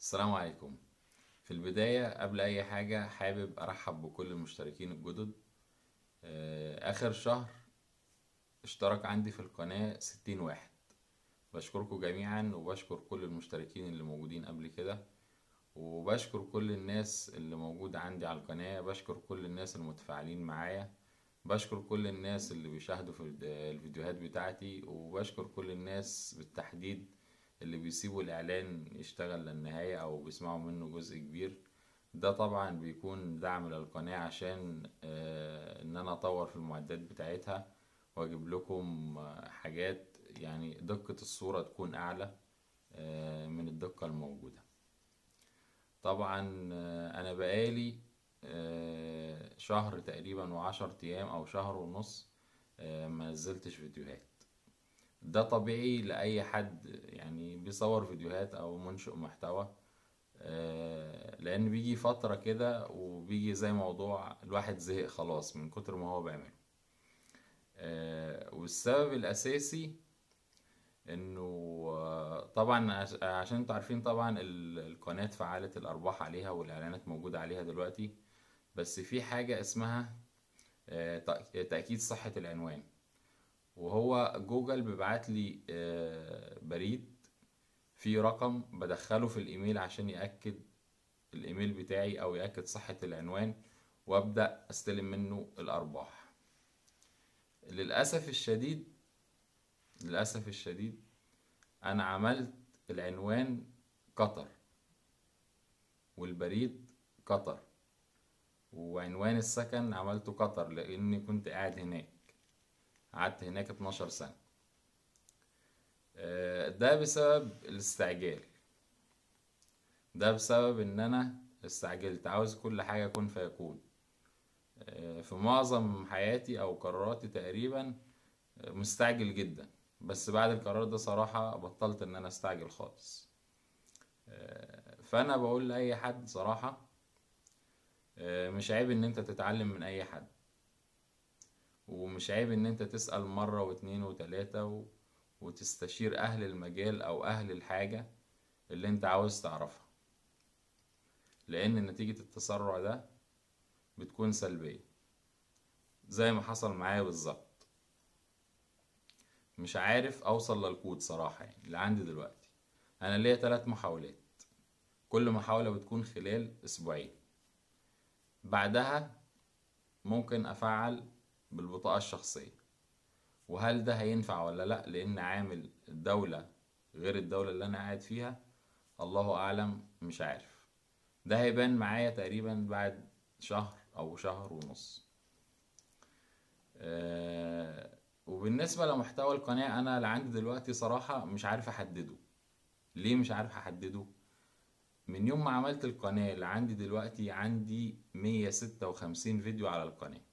السلام عليكم في البداية قبل أي حاجة حابب أرحب بكل المشتركين الجدد آه، آخر شهر اشترك عندي في القناة ستين واحد بشكركم جميعا وبشكر كل المشتركين اللي موجودين قبل كده وبشكر كل الناس اللي موجودة عندي على القناة بشكر كل الناس المتفاعلين معايا بشكر كل الناس اللي بيشاهدوا في الد- الفيديوهات بتاعتي وبشكر كل الناس بالتحديد اللي بيسيبوا الإعلان يشتغل للنهاية أو بيسمعوا منه جزء كبير ده طبعا بيكون دعم للقناة عشان آه، إن أنا أطور في المعدات بتاعتها وأجيب لكم آه، حاجات يعني دقة الصورة تكون أعلى آه، من الدقة الموجودة طبعا آه، أنا بقالي آه، شهر تقريبا وعشر أيام أو شهر ونص آه، ما نزلتش فيديوهات ده طبيعي لأي حد يعني بيصور فيديوهات أو منشئ محتوى آه، لأن بيجي فترة كده وبيجي زي موضوع الواحد زهق خلاص من كتر ما هو بيعمله آه، والسبب الأساسي إنه آه، طبعا عش- عشان انتوا عارفين طبعا ال- القناة فعالة الأرباح عليها والإعلانات موجودة عليها دلوقتي بس في حاجة اسمها آه، تأ- تأكيد صحة العنوان وهو جوجل بيبعت لي آه، بريد فيه رقم بدخله في الايميل عشان يأكد الايميل بتاعي او يأكد صحة العنوان وابدأ استلم منه الارباح للأسف الشديد للأسف الشديد انا عملت العنوان قطر والبريد قطر وعنوان السكن عملته قطر لاني كنت قاعد هناك قعدت هناك 12 سنة آه، ده بسبب الاستعجال ده بسبب ان انا استعجلت عاوز كل حاجة كن فيكون آه، في معظم حياتي او قراراتي تقريبا آه، مستعجل جدا بس بعد القرار ده صراحة بطلت ان انا استعجل خالص آه، فانا بقول لاي حد صراحة آه، مش عيب ان انت تتعلم من اي حد ومش عيب ان انت تسأل مرة واتنين وتلاتة و... وتستشير اهل المجال او اهل الحاجة اللي انت عاوز تعرفها لان نتيجة التسرع ده بتكون سلبية زي ما حصل معايا بالظبط مش عارف اوصل للكود صراحة يعني اللي عندي دلوقتي انا ليا تلات محاولات كل محاولة بتكون خلال اسبوعين بعدها ممكن افعل بالبطاقة الشخصية وهل ده هينفع ولا لا لان عامل الدولة غير الدولة اللي انا قاعد فيها الله اعلم مش عارف ده هيبان معايا تقريبا بعد شهر او شهر ونص آه، وبالنسبة لمحتوى القناة انا اللي عندي دلوقتي صراحة مش عارف احدده ليه مش عارف احدده من يوم ما عملت القناة اللي عندي دلوقتي عندي 156 فيديو على القناة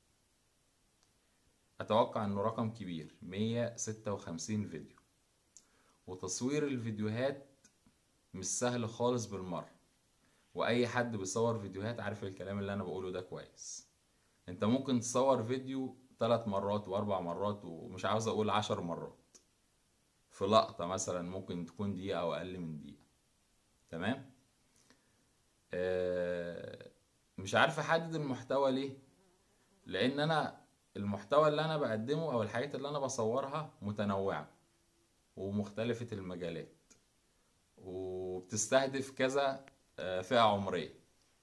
اتوقع انه رقم كبير 156 فيديو وتصوير الفيديوهات مش سهل خالص بالمرة واي حد بيصور فيديوهات عارف الكلام اللي انا بقوله ده كويس انت ممكن تصور فيديو ثلاث مرات واربع مرات ومش عاوز اقول عشر مرات في لقطة مثلا ممكن تكون دقيقة او اقل من دقيقة تمام آه مش عارف احدد المحتوى ليه لان انا المحتوى اللي انا بقدمه او الحاجات اللي انا بصورها متنوعة ومختلفة المجالات وبتستهدف كذا آه، فئة عمرية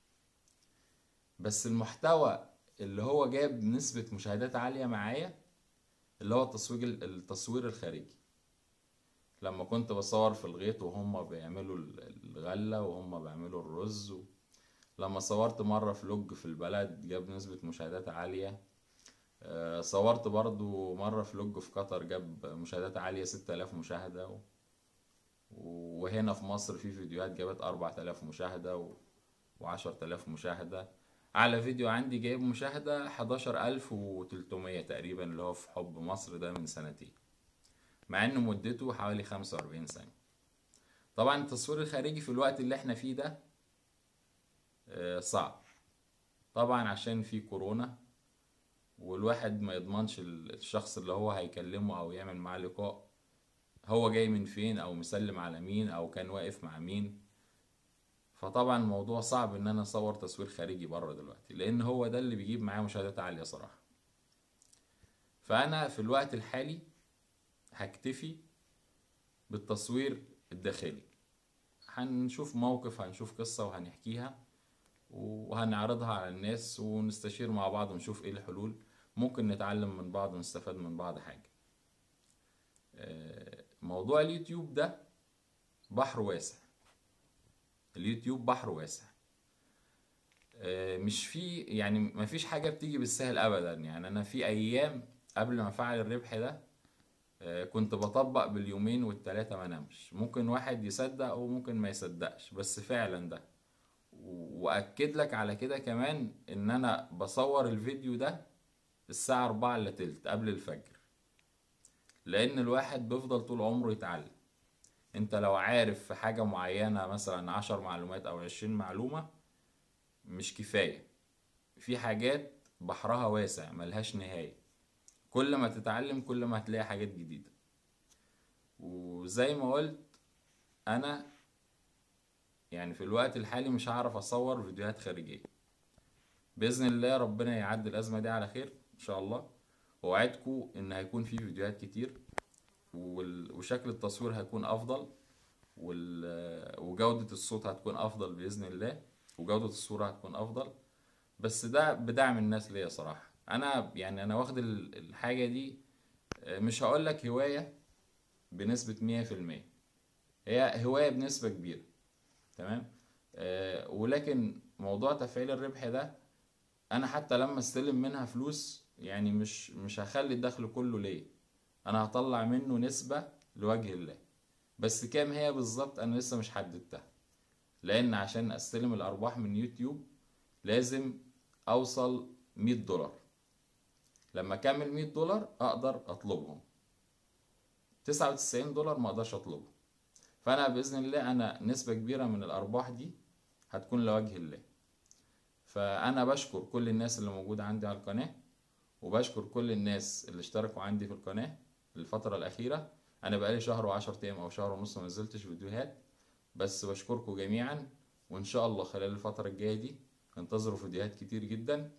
بس المحتوى اللي هو جاب نسبة مشاهدات عالية معايا اللي هو التصوير التصوير الخارجي لما كنت بصور في الغيط وهم بيعملوا الغلة وهم بيعملوا الرز و... لما صورت مرة فلوج في البلد جاب نسبة مشاهدات عالية آه، صورت برضو مرة فلوج في قطر جاب مشاهدات عالية 6000 مشاهدة و... وهنا في مصر في فيديوهات جابت 4000 مشاهدة و... و10000 مشاهدة أعلى فيديو عندي جايب مشاهدة 11300 تقريبا اللي هو في حب مصر ده من سنتين مع إنه مدته حوالي 45 ثانية طبعا التصوير الخارجي في الوقت اللي احنا فيه ده آه، صعب طبعا عشان في كورونا والواحد ما يضمنش ال- الشخص اللي هو هيكلمه او يعمل معاه لقاء هو جاي من فين او مسلم على مين او كان واقف مع مين فطبعا الموضوع صعب ان انا اصور تصوير خارجي بره دلوقتي لان هو ده اللي بيجيب معايا مشاهدات عالية صراحة فانا في الوقت الحالي هكتفي بالتصوير الداخلي هنشوف موقف هنشوف قصة وهنحكيها وهنعرضها على الناس ونستشير مع بعض ونشوف ايه الحلول ممكن نتعلم من بعض ونستفاد من بعض حاجة آه، موضوع اليوتيوب ده بحر واسع اليوتيوب بحر واسع آه، مش في يعني مفيش حاجة بتيجي بالسهل أبدا يعني أنا في أيام قبل ما أفعل الربح ده آه، كنت بطبق باليومين والتلاتة ما نامش ممكن واحد يصدق وممكن ما يصدقش بس فعلا ده واكد لك على كده كمان ان انا بصور الفيديو ده الساعة أربعة إلا تلت قبل الفجر لأن الواحد بيفضل طول عمره يتعلم انت لو عارف في حاجة معينة مثلا عشر معلومات أو عشرين معلومة مش كفاية في حاجات بحرها واسع ملهاش نهاية كل ما تتعلم كل ما هتلاقي حاجات جديدة وزي ما قلت أنا يعني في الوقت الحالي مش هعرف أصور فيديوهات خارجية بإذن الله ربنا يعدي الأزمة دي على خير إن شاء الله وأوعدكم إن هيكون في فيديوهات كتير وال- وشكل التصوير هيكون أفضل وال- وجودة الصوت هتكون أفضل بإذن الله وجودة الصورة هتكون أفضل بس ده بدعم الناس ليا صراحة أنا يعني أنا واخد ال- الحاجة دي آه، مش هقولك هواية بنسبة مية في المية هي هواية بنسبة كبيرة تمام آه، ولكن موضوع تفعيل الربح ده انا حتى لما استلم منها فلوس يعني مش مش هخلي الدخل كله ليا انا هطلع منه نسبة لوجه الله بس كام هي بالظبط انا لسه مش حددتها لان عشان استلم الارباح من يوتيوب لازم اوصل 100 دولار لما اكمل 100 دولار اقدر اطلبهم 99 دولار ما اقدرش اطلبهم فانا باذن الله انا نسبة كبيرة من الارباح دي هتكون لوجه الله فانا بشكر كل الناس اللي موجودة عندي على القناة وبشكر كل الناس اللي اشتركوا عندي في القناة الفترة الأخيرة أنا بقالي شهر وعشر أيام أو شهر ونص ما نزلتش فيديوهات بس بشكركم جميعا وإن شاء الله خلال الفترة الجاية دي انتظروا فيديوهات كتير جدا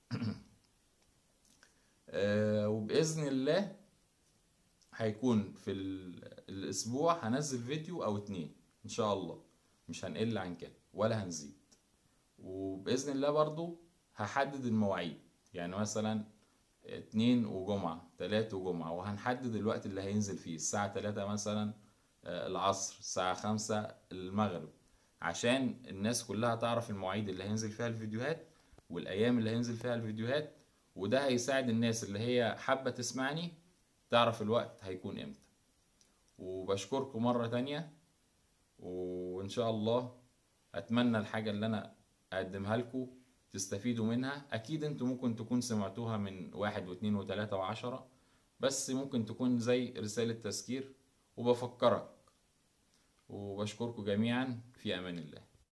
آه، وبإذن الله هيكون في ال- الأسبوع هنزل فيديو أو اتنين إن شاء الله مش هنقل عن كده ولا هنزيد وبإذن الله برضو هحدد المواعيد يعني مثلا اتنين وجمعة تلات وجمعة وهنحدد الوقت اللي هينزل فيه الساعة تلاتة مثلا آه، العصر الساعة خمسة المغرب عشان الناس كلها تعرف المواعيد اللي هينزل فيها الفيديوهات والأيام اللي هينزل فيها الفيديوهات وده هيساعد الناس اللي هي حابة تسمعني تعرف الوقت هيكون امتى وبشكركم مرة تانية وإن شاء الله أتمنى الحاجة اللي أنا أقدمها لكم تستفيدوا منها أكيد أنتوا ممكن تكون سمعتوها من واحد واثنين وثلاثة وعشرة بس ممكن تكون زي رسالة تذكير وبفكرك وبشكركم جميعا في أمان الله